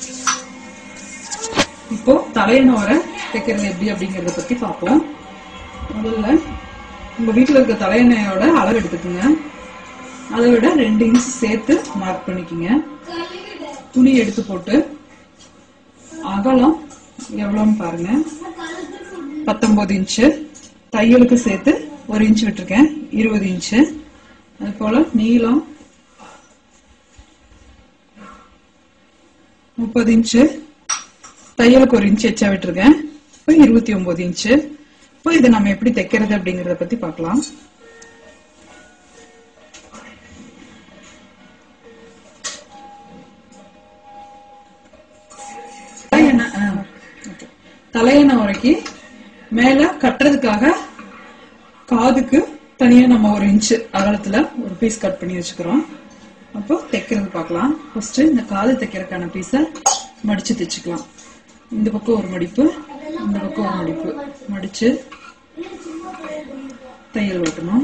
இப்போ தலையணோரை தைக்கிறது எப்படி அப்படிங்கறத பத்தி பார்ப்போம் முதல்ல உங்க வீட்டுல இருக்க தலையணையோட அளவு எடுத்துக்கோங்க அதை விட ரெண்டு இன்ச் சேர்த்து மார்க் பண்ணிக்கோங்க துணி எடுத்து போட்டு அகலம் எவ்வளோன்னு பாருங்க பத்தொன்பது இன்ச்சு தையலுக்கு சேர்த்து ஒரு இன்ச் விட்டுருக்கேன் இருபது இன்ச்சு அது போல நீளம் முப்பது இன்ச்சு தையலுக்கு ஒரு இன்ச் எச்சா விட்டுருக்கேன் இப்போ இருபத்தி ஒன்பது இன்ச்சு இப்போ இதை நம்ம எப்படி தைக்கிறது அப்படிங்கறத பத்தி பார்க்கலாம் தலையணை ஆ, okay. தலையணை உரைக்கு மேல கட்டுறதுக்காக காதுக்கு தனியா நம்ம ஒரு இன்ச் அகலத்துல ஒரு பீஸ் கட் பண்ணி வச்சுக்கிறோம் அப்போ தைக்கிறது பார்க்கலாம் ஃபர்ஸ்ட் இந்த காது தைக்கிறதுக்கான பீஸை மடிச்சு தைச்சுக்கலாம் இந்த பக்கம் ஒரு மடிப்பு இந்த பக்கம் ஒரு மடிப்பு மடிச்சு தையல் ஓட்டணும்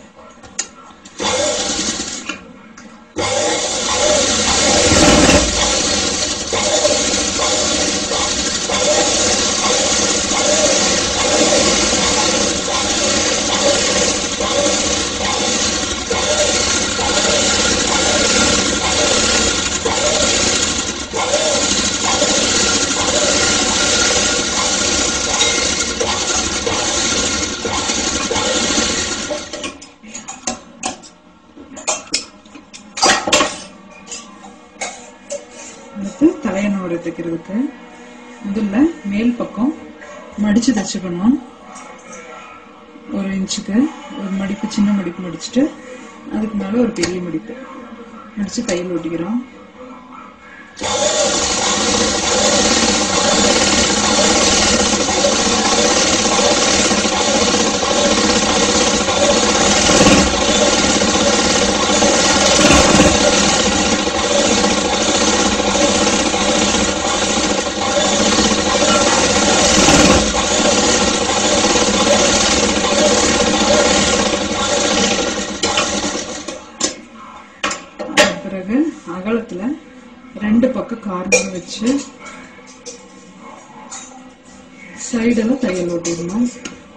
அடுத்து தலையணோட தைக்கிறதுக்கு முதல்ல மேல் பக்கம் மடிச்சு தைச்சுக்கணும் ஒரு இன்ச்சுக்கு ஒரு மடிப்பு சின்ன மடிப்பு மடிச்சுட்டு அதுக்கு மேல ஒரு பெரிய மடிப்பு மடிச்சு தையல் ஒட்டிக்கிறோம் அதுக்கு பிறகு அகலத்துல ரெண்டு பக்கம் கார்னர் வச்சு சைடெல்லாம் தையல் ஓட்டிடணும்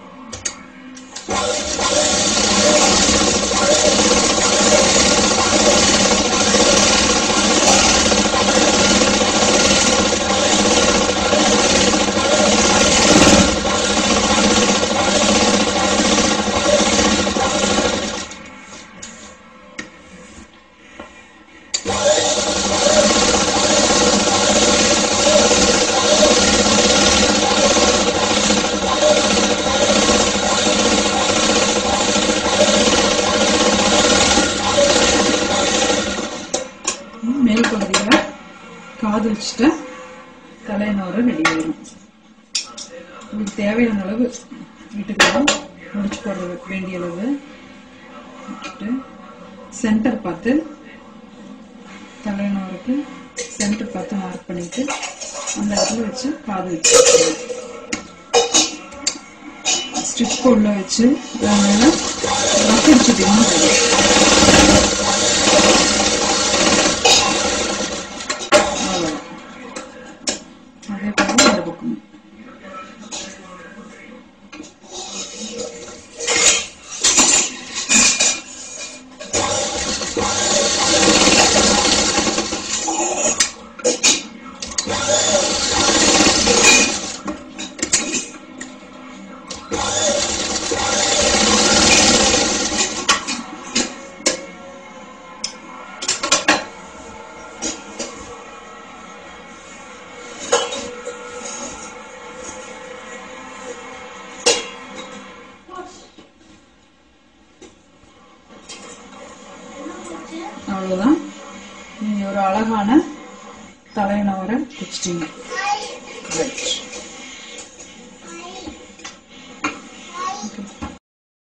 மேல் பகுதியில காது வச்சுட்டு தலையனோர ரெடி ஆயிடும் உங்களுக்கு தேவையான அளவு வீட்டுக்கெல்லாம் முடிச்சு போட வேண்டிய அளவு விட்டுட்டு சென்டர் பார்த்து தலையனோருக்கு சென்டர் பார்த்து மார்க் பண்ணிட்டு அந்த இடத்துல வச்சு காது வச்சு ஸ்டிச் உள்ள வச்சு அதனால வக்கிடிச்சுட்டீங்கன்னா சரி அவ்வளவுதான். அதே போல இந்த பக்கம் அவ்வளவுதான் நீங்க ஒரு அழகான தலையணவரை குச்சிட்டீங்க Right.